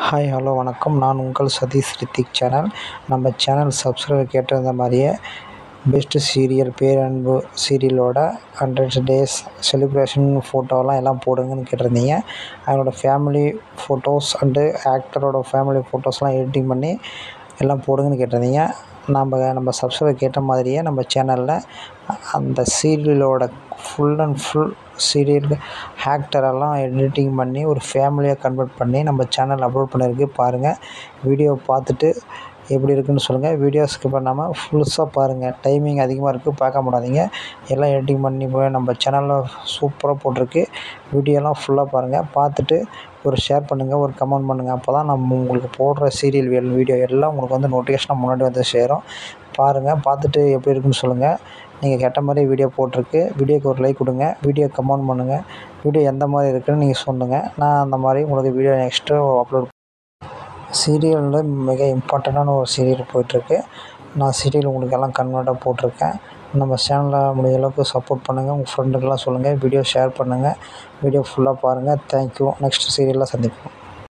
hi hello வணக்கம் நான் உங்கள் சதீஷ் ரித்திக் சேனல் நம்ம சேனல் சப்ஸ்கிரைபர் கேட்டிருந்த மாதிரியே பெஸ்ட்டு சீரியல் பேரன்பு சீரியலோட ஹண்ட்ரட் டேஸ் செலிப்ரேஷன் ஃபோட்டோலாம் எல்லாம் போடுங்கன்னு கேட்டிருந்தீங்க அவங்களோட ஃபேமிலி ஃபோட்டோஸ் அண்டு ஆக்டரோட ஃபேமிலி ஃபோட்டோஸ்லாம் எடிட்டிங் பண்ணி எல்லாம் போடுங்கன்னு கேட்டிருந்தீங்க நம்ம நம்ம சப்ஸ்கிரைபர் கேட்ட மாதிரியே நம்ம சேனலில் அந்த சீரியலோட ஃபுல் அண்ட் ஃபுல் சீரியல் ஆக்டரெல்லாம் எடிட்டிங் பண்ணி ஒரு ஃபேமிலியாக கன்வெர்ட் பண்ணி நம்ம சேனலில் அப்லோட் பண்ணியிருக்கு பாருங்கள் வீடியோ பார்த்துட்டு எப்படி இருக்குன்னு சொல்லுங்கள் வீடியோ ஸ்கிப் பண்ணாமல் ஃபுல்ஸாக பாருங்கள் டைமிங் அதிகமாக இருக்குது பார்க்க முடியாதீங்க எல்லாம் எடிட்டிங் பண்ணி போய் நம்ம சேனலில் சூப்பராக போட்டிருக்கு வீடியோலாம் ஃபுல்லாக பாருங்கள் பார்த்துட்டு ஒரு ஷேர் பண்ணுங்கள் ஒரு கமெண்ட் பண்ணுங்கள் அப்போ தான் நம்ம உங்களுக்கு போடுற சீரியல் வீடியோ எல்லாம் உங்களுக்கு வந்து நோட்டிஃபிகேஷனாக முன்னாடி வந்து சேரும் பாருங்கள் பார்த்துட்டு எப்படி இருக்குன்னு சொல்லுங்கள் நீங்கள் கேட்ட மாதிரி வீடியோ போட்டிருக்கு வீடியோக்கு ஒரு லைக் கொடுங்க வீடியோ கமெண்ட் பண்ணுங்கள் வீடியோ எந்த மாதிரி இருக்குன்னு நீங்கள் சொல்லுங்கள் நான் அந்த மாதிரி உங்களுக்கு வீடியோ நெக்ஸ்ட்டு அப்லோட் சீரியலில் மிக இம்பார்ட்டண்ட்டான ஒரு சீரியல் போயிட்டுருக்கு நான் சீரியல் உங்களுக்கு எல்லாம் கன்வெர்ட்டாக போட்டிருக்கேன் நம்ம சேனலில் முடிஞ்ச அளவுக்கு சப்போர்ட் பண்ணுங்கள் உங்கள் ஃப்ரெண்டுக்கெல்லாம் சொல்லுங்கள் வீடியோ ஷேர் பண்ணுங்கள் வீடியோ ஃபுல்லாக பாருங்கள் தேங்க்யூ நெக்ஸ்ட் சீரியலில் சந்திப்போம்